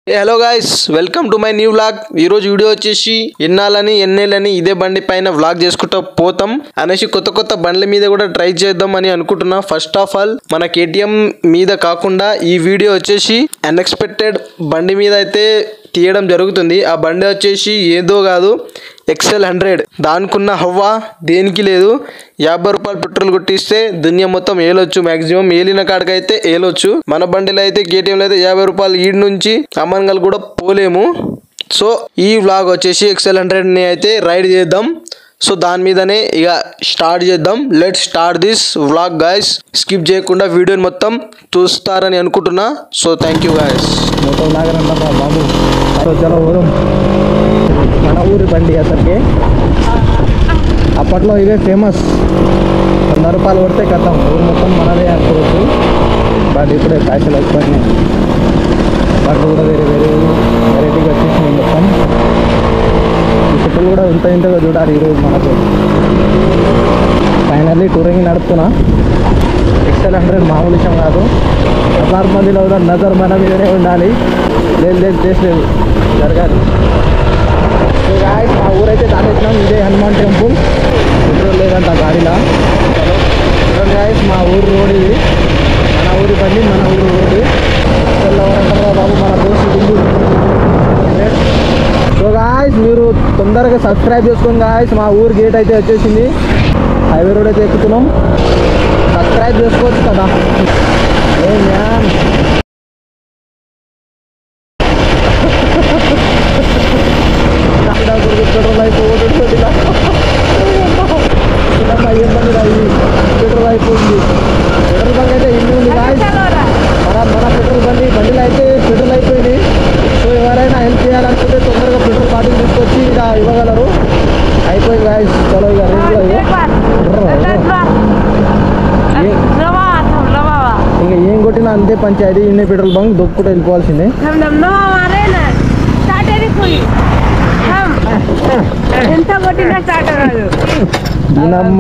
Hello guys welcome to my new vlog ఈ రోజు video వచ్చేసి ఎన్నాలని ఎన్నేళ్ళని ఇదే బండి పైన వ్లాగ్ చేసుకుంటూ పోతాం అనేసి కొత్త కొత్త బండ్ల మీద కూడా ట్రై చేద్దాం అని అనుకుంటున్నా ఫస్ట్ ఆఫ్ ఆల్ మన కేటీఎం మీద కాకుండా ఈ వీడియో వచ్చేసి అన్ఎక్స్పెక్టెడ్ బండి మీద అయితే తీయడం జరుగుతుంది ఆ బండి వచ్చేసి ఏదో కాదు ఎక్సెల్ హండ్రెడ్ దానికున్న హవ్వ దేనికి లేదు యాభై రూపాయలు పెట్రోల్ కొట్టిస్తే దునియా మొత్తం ఏలొచ్చు మాక్సిమం ఏలిన కాడికైతే ఏలొచ్చు మన బండిలో అయితే కేటీఎంలో అయితే యాభై రూపాయలు ఈడ్ నుంచి అమ్మన్గల్ కూడా పోలేము సో ఈ వ్లాగ్ వచ్చేసి ఎక్సెల్ హండ్రెడ్ని అయితే రైడ్ చేద్దాం సో దాని మీదనే ఇక స్టార్ట్ చేద్దాం let start this vlog guys skip చేయకుండా వీడియోని మొత్తం చూస్తారని అనుకుంటున్నా so thank you guys moto లాగరంటమ్మా బాబు సో చలో పోదాం మన ఊరి బండి అసలుకి అప్పట్లో ఇవే ఫేమస్ వంద రూపాయలు కొడితే కథం ఊరు మొత్తం మనదే అనుకోవచ్చు బట్ ఇప్పుడే పైసలు అయిపోయినాయి బట్ కూడా వేరే వేరే వెరైటీగా వచ్చేసినాయి మొత్తం ఈ చెప్పులు కూడా ఇంత ఇంతగా చూడాలి ఈరోజు మనకు ఫైనల్లీ టూరింగ్ నడుపుతున్నా ఎక్సెల్ హండ్రెడ్ మామూలు విషయం కాదు హజార్ మందిలో ఉన్న నజర్ మన మీదనే ఉండాలి లేదు లేదు చేసలేదు జరగాలి సో గాయస్ మా ఊరైతే దాటేసినాం ఇదే హనుమాన్ టెంపుల్ పెట్రోల్ లేదంట గాడిలో చలో చూడండి గాయస్ మా ఊరు రోడ్ ఇది మన ఊరి బండి మన ఊరు రోడ్డు తెల్లవరంటారా బాబు మన దోస్తు గుండు సో గాయస్ మీరు తొందరగా సబ్స్క్రైబ్ చేసుకోండి గాయస్ మా ఊరు గేట్ అయితే వచ్చేసింది హైవే రోడ్ అయితే ఎక్కుతున్నాం సబ్స్క్రైబ్ చేసుకోవచ్చు కదా ఏ మ్యామ్ పెట్రోల్ అయిపోతుంది పెట్రోల్ అయిపోయింది పెట్రోల్ బంక్ అయితే ఇల్లు ఉంది guys. మన మన పెట్రోల్ బండి బండిలో అయితే పెట్రోల్ అయిపోయింది సో ఎవరైనా హెల్ప్ చేయాలనుకుంటే తొందరగా పెట్రోల్ బాటిల్ తీసుకొచ్చి ఇక ఇవ్వగలరు అయిపోయింది గాయస్ చలో ఇక రేంజ్లో ఇంకా ఏం కొట్టినా అంతే పంచాయతీ ఇన్నే పెట్రోల్ బంక్ దొక్కుకుంటూ వెళ్ళిపోవాల్సిందే ఎంత కొట్టినా స్టార్ట్ కాదు దీనమ్మ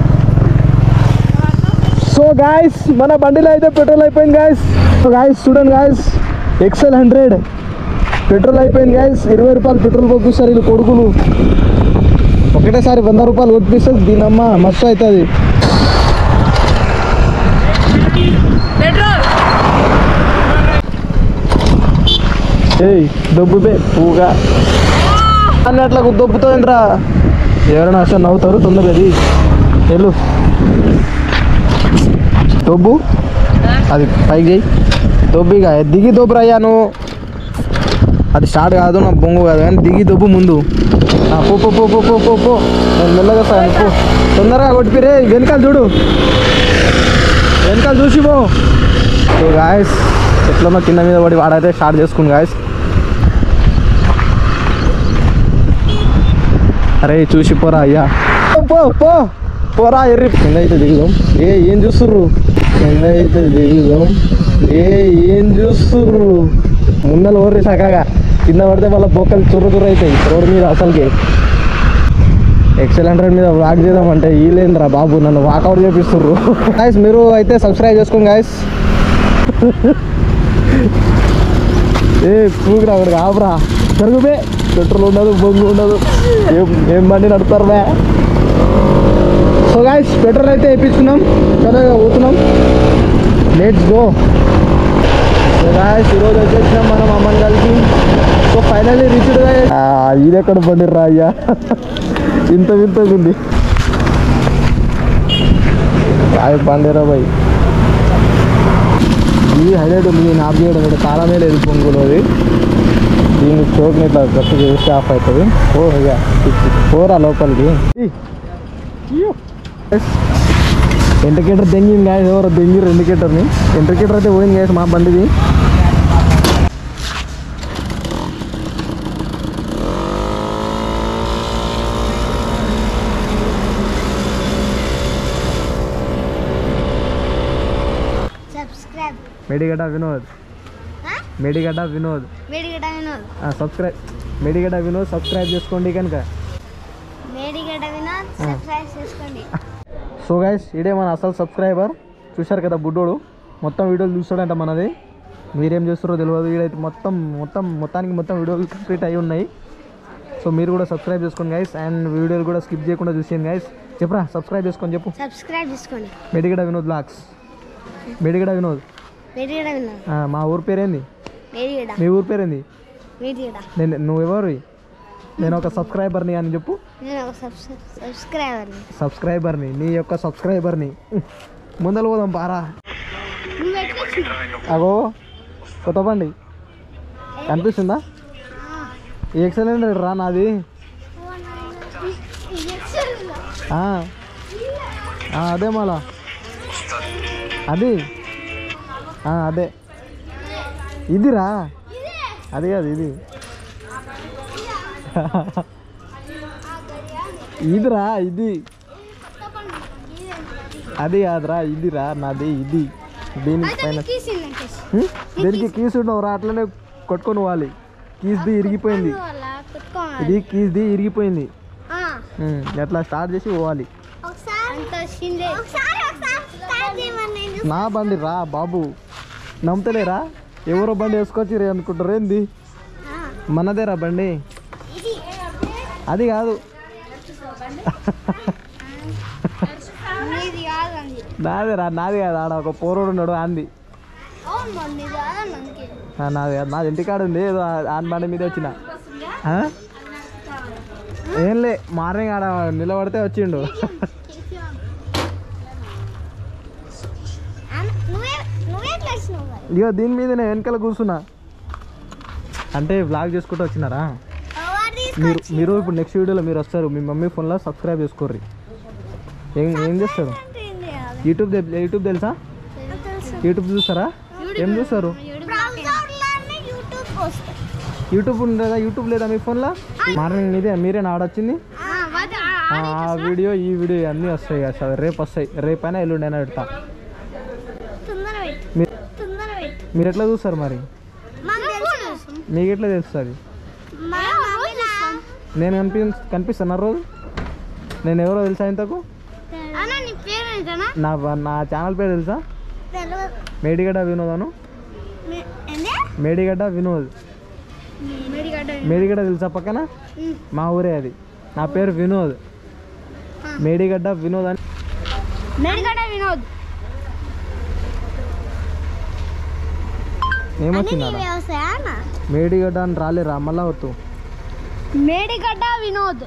సో గాయస్ మన బండిలో అయితే పెట్రోల్ అయిపోయింది గాయస్ సో గాయస్ చూడండి గాయస్ ఎక్సెల్ హండ్రెడ్ పెట్రోల్ అయిపోయింది గాయస్ ఇరవై రూపాయలు పెట్రోల్ కొట్టిస్తారు వీళ్ళు కొడుకులు ఒకటేసారి వంద రూపాయలు కొట్టిస్తే దీనమ్మ మస్తు అవుతుంది పెట్రోల్ ఏయ్ దొబ్బుబే పూగా అన్నట్లా దొబ్బుతుందిరా ఎవరైనా అసలు నవ్వుతారు తొందరగా అది వెళ్ళు దొబ్బు అది పైకి చేయి దొబ్బిగా దిగి దొబ్బురా అయ్యా నువ్వు అది స్టార్ట్ కాదు నా బొంగు కాదు కానీ దిగి దొబ్బు ముందు ఆ, పో పో పో పో పో పో పో నేను మెల్లగా సాగు పో తొందరగా కొట్టిపిరే వెనకాల చూడు వెనకాల చూసి పో సో గాయస్ ఎట్లనో కింద మీద పడి వాడైతే స్టార్ట్ చేసుకుని గాయస్ అరే చూసి పోరా అయ్యా పో పో పోరా ఎర్రి కింద అయితే దిగుదాం ఏ ఏం చూస్తుర్రు కింద అయితే దిగుదాం ఏ ఏం చూస్తుర్రు ముందర ఓర్రి చక్కగా కింద పడితే వాళ్ళ బొక్కలు చుర్రు చుర్రు అవుతాయి రోడ్ మీద అసలుకి ఎక్సెల్ హండ్రెడ్ మీద వాక్ చేద్దామంటే వీలేంద్రా బాబు నన్ను వాకౌట్ చేపిస్తుర్రు గాయస్ మీరు అయితే సబ్స్క్రైబ్ చేసుకోండి గాయస్ ఏ పూగురా అక్కడికి ఆపురా జరుగుబే పెట్రోల్ ఉండదు బొంగు ఉండదు ఏం ఏం బండి నడుపుతారు బే సో గాయస్ పెట్రోల్ అయితే వేయించుకున్నాం చలో ఇక పోతున్నాం లెట్స్ గో సో గాయస్ ఈరోజు వచ్చేసినాం మనం అమ్మని కలిసి సో ఫైనల్లీ రీచ్డ్ ఇది ఎక్కడ బండి రా అయ్యా ఇంత వింతగా ఉంది రాయి బండిరా బాయ్ ఇది హైలైట్ ఉంది దీన్ని ఆఫ్ చేయడం ఇక్కడ తాళమే లేదు పొంగులు అది దీన్ని చోట్ని ఇట్లా గట్టి చేస్తే ఆఫ్ అవుతుంది ఓ ఇక పోరా లోపలికి ఇండికేటర్ దెంగింది గాయస్ ఎవరు దెంగిరు ఇండికేటర్ని ఇండికేటర్ అయితే పోయింది గాయస్ మా బండిది subscribe Medigadda Vinod Medigadda Vinod Medigadda Vinod subscribe Medigadda Vinod subscribe చేసుకోండి కనుక మేడిగడ్డ వినోద్ సబ్స్క్రైబ్ చేసుకోండి సో గైస్ ఇడే మన అసలు సబ్స్క్రైబర్ చూశారు కదా బుడ్డోడు మొత్తం వీడియోలు చూస్తాడంట మనది మీరేం చేస్తారో తెలియదు వీడైతే మొత్తం మొత్తం మొత్తానికి మొత్తం వీడియోలు కంప్లీట్ అయి ఉన్నాయి సో మీరు కూడా సబ్స్క్రైబ్ చేసుకోండి గైస్ అండ్ వీడియోలు కూడా స్కిప్ చేయకుండా చూసేయండి గైస్ చెప్పరా సబ్స్క్రైబ్ చేసుకొని చెప్పు సబ్స్క్రైబ్ చేసుకోండి మెడిగడ వినోద్ బ్లాగ్స్ మెడిగడ వినోద్ మెడిగడ వినోద్ ఆ, మా ఊరు పేరేంది మెడిగడ మీ ఊరు పేరేంది మెడిగడ నేను నువ్వెవరు నేను ఒక సబ్స్క్రైబర్ని అని చెప్పు నేను ఒక సబ్స్క్రైబర్ని సబ్స్క్రైబర్ని నీ యొక్క సబ్స్క్రైబర్ని ముందర పోదాం పారా నువ్వు ఎట్లా వచ్చినావు? అగో కొత్త బండి కనిపిస్తుందా ఎక్సలెంట్ రా నాది ఆ. ఆ, అదే మళ్ళా అది ఆ, అదే ఇదిరా అది కాదు ఇది ఇదిరా ఇది అది కాదురా ఇదిరా నాది ఇది దీని పైన హ్మ్? దీనికి కీస్ ఉండవురా అట్లనే కొట్టుకొని పోవాలి కీస్ది ఇరిగిపోయింది ఇది కీస్ది ఇరిగిపోయింది హ్మ్, ఎట్లా స్టార్ట్ చేసి పోవాలి నా బండి రా బాబు నమ్ముతలేరా ఎవరో బండి వేసుకొచ్చి అనుకుంటారు ఏంది మనదేరా బండి అది కాదు నీది కాదండి నాదేరా నాది కాదు ఆడ ఒక పోరోడు ఉన్నాడు అంది అవును మరి నీది కాదండి అందుకే ఆ, నాది కాదు నాది ఇంటికాడ ఉంది ఏదో ఆ- ఆన్ బండి మీద వచ్చిన ఆ? ఏం లే మార్నింగ్ ఆడ నిలబడితే వచ్చిండు అన్న- నువ్వే నువ్వే ఎట్లా వచ్చినావు మరి ఇగో దీని మీద నేను వెనకాల కూర్చున్నా అంటే వ్లాగ్ చేసుకుంటూ వచ్చినారా ఎవరు మీరు మీరు ఇప్పుడు నెక్స్ట్ వీడియోలో మీరు వస్తారు మీ మమ్మీ ఫోన్లో సబ్స్క్రైబ్ చేసుకోర్రి ఏం ఏం చేస్తారు తీసుకొచ్చింది యూట్యూబ్ తె- యూట్యూబ్ తెలుసా యూట్యూబ్ చూస్తారా ఏం చూస్తారు బ్రౌజర్లోనే యూట్యూబ్ వస్తాయి యూట్యూబ్ ఉండదా యూట్యూబ్ లేదా మీ ఫోన్లో మార్నింగ్ మీదే మీరే ఆడొచ్చింది ఆ ఆ వీడియో ఈ వీడియో అన్నీ వస్తాయి కదా సార్ రేపు వస్తాయి రేపైనా ఎల్లుండైనా పెడతా తొందర పెట్టు మీరు తొందర పెట్టు మీరు ఎట్లా చూస్తారు మరి మాకు తెలుసు మీకు ఎట్లా తెలుస్తుంది మా మమ్మీలా నేను కనిపి కనిపిస్తాను రోజు నేను ఎవరో తెలుసా ఇంతకు అన్న నీ పేరు ఏంటన్నా నా నా ఛానల్ పేరు తెలుసా తెలియదు మేడిగడ్డ వినోద్ అను మీ- ఏంది మేడిగడ్డ వినోద్ మెడిగడ్డ మేడిగడ్డ తెలుసా పక్కన మా ఊరే అది నా పేరు వినోద్ మేడిగడ్డ వినోద్ అని మెడిగడ్డ వినోద్ ఏమొచ్చింది ఆడ? వ్యవసాయ మేడిగడ్డ అని రాలేరా మళ్ళా వద్దు మేడిగడ్డ వినోద్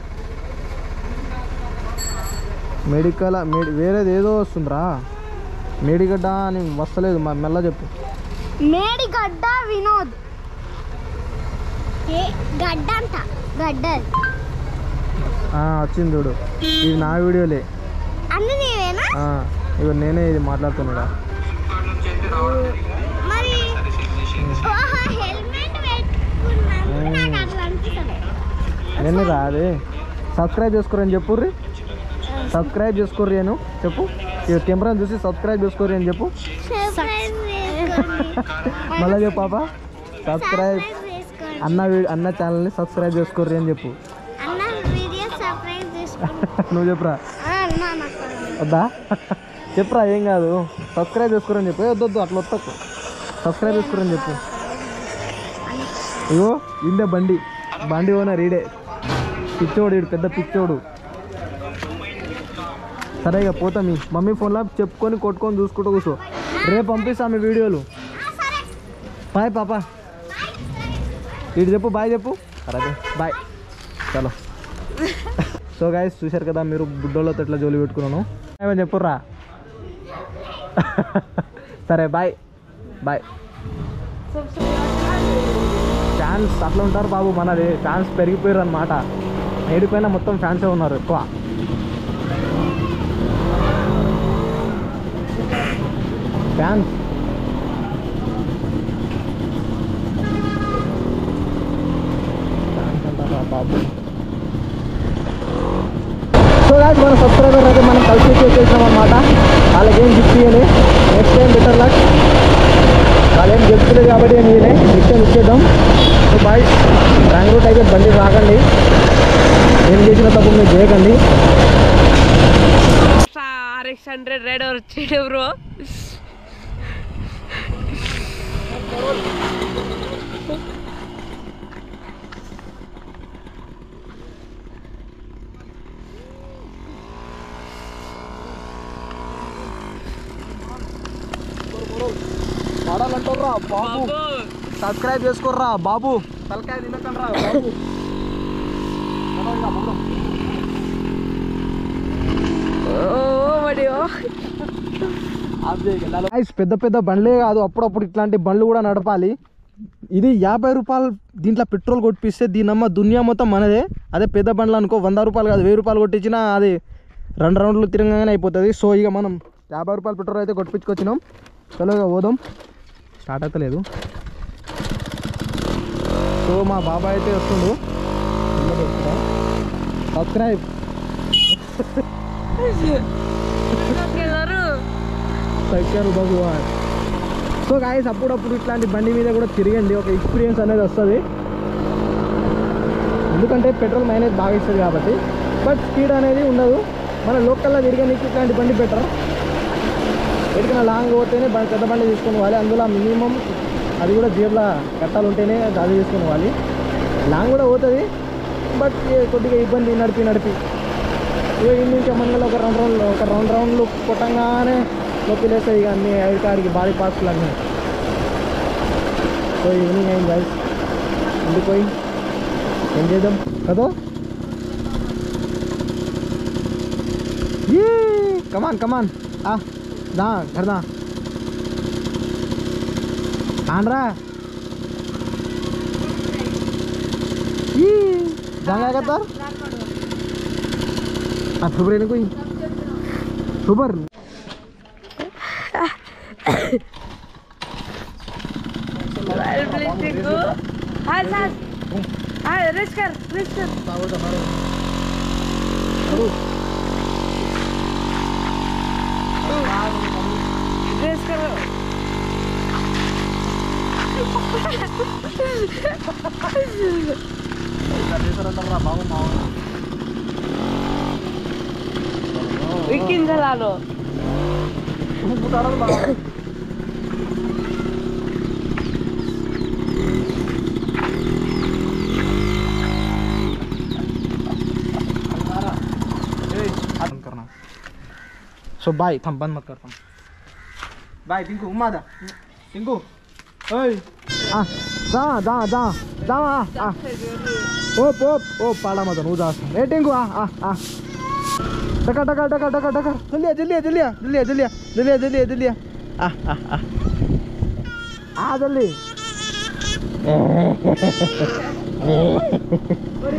మెడికల్ మెడి వేరేది ఏదో వస్తుందిరా మేడిగడ్డ అని వస్తలేదు మా మెల్ల చెప్పు మేడిగడ్డ వినోద్ ఏ గడ్డ అంట గడ్డ ఆ, వచ్చింది చూడు ఇది నా వీడియోలే అన్ని నీవేనా ఆ, ఇగో నేనే ఇది మాట్లాడుతున్నాడా మరి ఓహో హెల్మెట్ పెట్టుకున్నాను నాకు అట్లా అనిపిస్తుంది నేనే రా అదే సబ్స్క్రైబ్ చేసుకోరని చెప్పుర్రి సబ్స్క్రైబ్ చేసుకోర్రి అని చెప్పు ఇక కెమెరాని చూసి సబ్స్క్రైబ్ చేసుకోర్రి అని చెప్పు సర్ప్రైజ్ చేసుకోండి మళ్ళీ చెప్పు పాప సబ్స్క్రైబ్ సర్ప్రైజ్ చేసుకోండి అన్న వీ- అన్న ఛానల్ని సబ్స్క్రైబ్ చేసుకోర్రి అని చెప్పు అన్న వీడియో సర్ప్రైజ్ చేసుకోండి నువ్వు చెప్పురా అన్న నాకు వద్దా చెప్పురా ఏం కాదు సబ్స్క్రైబ్ చేసుకోరని చెప్పు ఏ వద్దు వద్దు అట్లా వద్దకు సబ్స్క్రైబ్ చేసుకోరని చెప్పు ఇగో ఇందే బండి బండి ఓనర్ ఈడే పిచ్చోడు ఈడు పెద్ద పిచ్చోడు సరే ఇక పోతా మీ మమ్మీ ఫోన్లో చెప్పుకొని కొట్టుకొని చూసుకుంటూ కూర్చో రేపు పంపిస్తా మీ వీడియోలు బాయ్ పాప ఇటు చెప్పు బాయ్ చెప్పు సరే బాయ్ చలో సో గాయస్ చూశారు కదా మీరు బుడ్డోళ్ళతో ఎట్లా జోలి పెట్టుకున్నాను ఏమని చెప్పుర్రా సరే బాయ్ బాయ్ ఫ్యాన్స్ అట్లా ఉంటారు బాబు మనది ఫ్యాన్స్ పెరిగిపోయారు అనమాట ఏడిపోయినా మొత్తం ఫ్యాన్సే ఉన్నారు ఎక్కువ ఫ్యాన్స్ ఫ్యాన్స్ అంటారా బాబు సో గాయస్ మన సబ్స్క్రైబర్ అయితే మనం కలిసి చేసేసాం అనమాట వాళ్ళకి ఏం గిఫ్ట్ ఇవ్వాలి నెక్స్ట్ టైం బెటర్ లక్ వాళ్ళు ఏం చెప్తలేదు కాబట్టి ఏం ఇవ్వలే నెక్స్ట్ టైం ఇచ్చేద్దాం సో బాయ్ రాంగ్ రూట్ అయితే బండి రాకండి ఏం చేసిన తప్పు మీరు చేయకండి ఆర్ఎక్స్ హండ్రెడ్ రెడ్ వచ్చిండు బ్రో వాడాలంటారా బాబు సబ్స్క్రైబ్ చేసుకోర్రా బాబు తలకాయ తినకండి బాబు ఓ మరి Guys, పెద్ద పెద్ద బండ్లే కాదు అప్పుడప్పుడు ఇట్లాంటి బండ్లు కూడా నడపాలి ఇది యాభై రూపాయలు దీంట్లో పెట్రోల్ కొట్టిస్తే దీనమ్మ దునియా మొత్తం మనదే అదే పెద్ద బండ్లు అనుకో వంద రూపాయలు కాదు వెయ్యి రూపాయలు కొట్టించినా అది రెండు రౌండ్లు తిరగగానే అయిపోతుంది సో ఇక మనం యాభై రూపాయల పెట్రోల్ అయితే కొట్టించుకొచ్చినాం చలోగా పోదాం స్టార్ట్ అవుతలేదు సో మా బాబాయ్ అయితే వస్తుండు సబ్స్క్రైబ్ సైకారు భగవాన్ సో గాయస్ అప్పుడప్పుడు ఇట్లాంటి బండి మీద కూడా తిరగండి ఒక ఎక్స్పీరియన్స్ అనేది వస్తుంది ఎందుకంటే పెట్రోల్ మైలేజ్ బాగా ఇస్తుంది కాబట్టి బట్ స్పీడ్ అనేది ఉండదు మన లోకల్లో తిరగడానికి ఇట్లాంటి బండి బెటర్ ఎక్కడికైనా లాంగ్ పోతేనే బండి పెద్ద బండి తీసుకొని పోవాలి అందులో మినిమం అది కూడా జేబుల కట్టాలు ఉంటేనే అది తీసుకొని పోవాలి లాంగ్ కూడా పోతుంది బట్ కొద్దిగా ఇబ్బంది నడిపి నడిపి ఇక ఈ నుంచి మనలో ఒక రెండు రౌండ్లు ఒక రెండు రౌండ్లు కొట్టంగానే నొప్పి లేస్తాయి ఇక అన్ని ఐదు కాడికి బాడీ పార్ట్స్లు అన్నీ సో ఈవినింగ్ అయింది గైస్ ఇంటికి పోయి ఏం చేద్దాం కదా కమాన్ కమాన్ ఆ దా घर दा आन रहा ये जाएगा का तर आ सुबर ने कोई सुबर हा सांग हा रेस कर रेस कर रेस कर विकीन झाला आलो बंद करना सो बाय थम बंद मत कर थम बाय टिंकू उमा दा टिंकू ओय आ जा जा जा जा आ आ ओप ओप ओप पाड़ा मत नु जा ए टिंकू आ आ आ टका टका टका टका टका जल्दी आ, जल्दी आ, जल्दी आ, जल्दी आ, जल्दी आ, जल्दी आ, जल्दी आ, जल्दी आ आ आ आ आ जल्दी